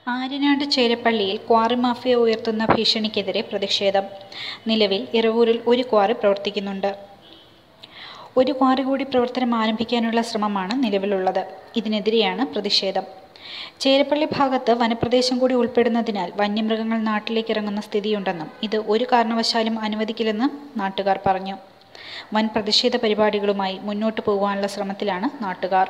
Aryanad ചേരപ്പള്ളിയിൽ quarry mafia ഉയർത്തുന്ന ഭീഷണിക്കെതിരെ പ്രതിഷേധം നിലവിൽ ഇറവൂരിൽ ഒരു ക്വാറി പ്രവർത്തിക്കുന്നുണ്ട് ഒരു ക്വാറി കൂടി പ്രവർത്തനം ആരംഭിക്കാനുള്ള ശ്രമമാണ് നിലവിലുള്ളത് ഇതിനെതിരെയാണ് പ്രതിഷേധം ചേരപ്പള്ളി ഭാഗത്ത് വനപ്രദേശം കൂടി ഉൾപ്പെടുന്നതിനാൽ വന്യമൃഗങ്ങൾ നാട്ടിലേക്ക് ഇറങ്ങുന്ന സ്ഥിതിയുണ്ടെന്നും ഇത് ഒരു കാരണവശാലും അനുവദിക്കില്ലെന്നും നാട്ടുകാർ പറഞ്ഞു വൻ പ്രതിഷേധ പരിപാടികളുമായി മുന്നോട്ടു പോകാനുള്ള ശ്രമത്തിലാണ് നാട്ടുകാർ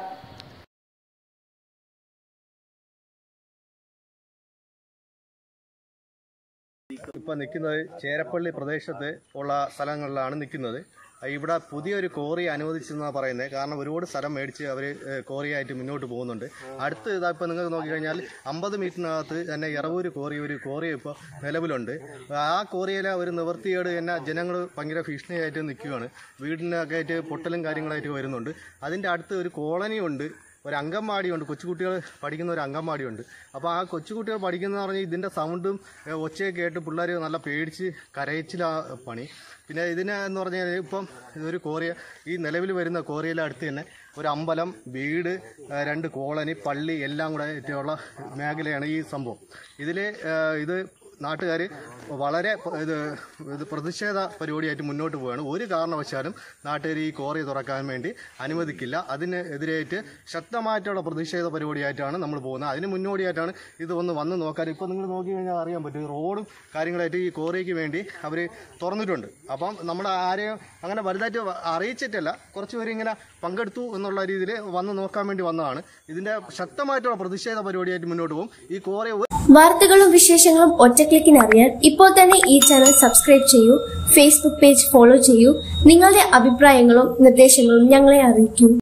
ഇപ്പോൾ നിൽക്കുന്നത് ചേരപ്പള്ളി പ്രദേശത്ത് ഉള്ള സ്ഥലങ്ങളിലാണ് നിൽക്കുന്നത് ഇവിടെ പുതിയൊരു കോറി അനുവദിച്ചെന്നാണ് പറയുന്നത് കാരണം ഒരുപാട് സ്ഥലം മേടിച്ച് അവർ കോറിയായിട്ട് മുന്നോട്ട് പോകുന്നുണ്ട് അടുത്ത് ഇതാ ഇപ്പോൾ നിങ്ങൾക്ക് നോക്കിക്കഴിഞ്ഞാൽ അമ്പത് മീറ്ററിനകത്ത് തന്നെ ഇറവൂര് കോറി ഒരു കോറി ഇപ്പോൾ നിലവിലുണ്ട് ആ കോറിയിലെ ഒരു നിവൃത്തിയോട് തന്നെ ജനങ്ങൾ ഭയങ്കര ഭീഷണിയായിട്ട് നിൽക്കുകയാണ് വീടിനൊക്കെ ആയിട്ട് പൊട്ടലും കാര്യങ്ങളായിട്ട് വരുന്നുണ്ട് അതിൻ്റെ അടുത്ത് ഒരു കോളനി ഉണ്ട് ഒരു അംഗൻവാടിയുണ്ട് കൊച്ചുകുട്ടികൾ പഠിക്കുന്ന ഒരു അംഗൻവാടിയുണ്ട് അപ്പോൾ ആ കൊച്ചുകുട്ടികൾ പഠിക്കുന്ന പറഞ്ഞാൽ ഇതിൻ്റെ സൗണ്ടും ഏഹ്, ഒച്ചയൊക്കെ കേട്ട് പിള്ളേർ നല്ല പേടിച്ച് കരയിച്ചിലാ പണി പിന്നെ ഇതിന് എന്ന് പറഞ്ഞാൽ ഇപ്പം ഇതൊരു കോറിയ ഈ നിലവിൽ വരുന്ന കോറിയിലെ അടുത്ത് തന്നെ ഒരു അമ്പലം വീട് ഏഹ്, രണ്ട് കോളനി പള്ളി എല്ലാം കൂടെ ആയിട്ടുള്ള മേഖലയാണ് ഈ സംഭവം ഇതിൽ ഇത് നാട്ടുകാർ വളരെ പ- ഇത് ഇത് പ്രതിഷേധ പരിപാടിയായിട്ട് മുന്നോട്ട് പോവുകയാണ് ഒരു കാരണവശാലും നാട്ടുകാർ ഈ കോറി തുറക്കാൻ വേണ്ടി അനുവദിക്കില്ല അതിനെതിരായിട്ട് ശക്തമായിട്ടുള്ള പ്രതിഷേധ പരിപാടിയായിട്ടാണ് നമ്മൾ പോകുന്നത് അതിന് മുന്നോടിയായിട്ടാണ് ഇത് ഒന്ന് വന്ന് നോക്കാൻ ഇപ്പോൾ നിങ്ങൾ നോക്കി കഴിഞ്ഞാൽ അറിയാൻ പറ്റും ഈ റോഡും കാര്യങ്ങളായിട്ട് ഈ കോറിക്ക് വേണ്ടി അവർ തുറന്നിട്ടുണ്ട് അപ്പം നമ്മൾ ആരെയും അങ്ങനെ വലുതായിട്ട് വ- അറിയിച്ചിട്ടല്ല കുറച്ച് പേര് ഇങ്ങനെ പങ്കെടുത്തു എന്നുള്ള രീതിയിൽ വന്ന് നോക്കാൻ വേണ്ടി വന്നതാണ് ഇതിൻ്റെ ശക്തമായിട്ടുള്ള പ്രതിഷേധ പരിപാടിയായിട്ട് മുന്നോട്ട് പോകും ഈ കോറി ഒരു വാർത്തകളും വിശേഷങ്ങളും ഒറ്റക്ലിക്കിന് അറിയാൻ ഇപ്പോൾ തന്നെ ഈ ചാനൽ സബ്സ്ക്രൈബ് ചെയ്യൂ ഫേസ്ബുക്ക് പേജ് ഫോളോ ചെയ്യൂ നിങ്ങളുടെ അഭിപ്രായങ്ങളും നിർദ്ദേശങ്ങളും ഞങ്ങളെ അറിയിക്കൂ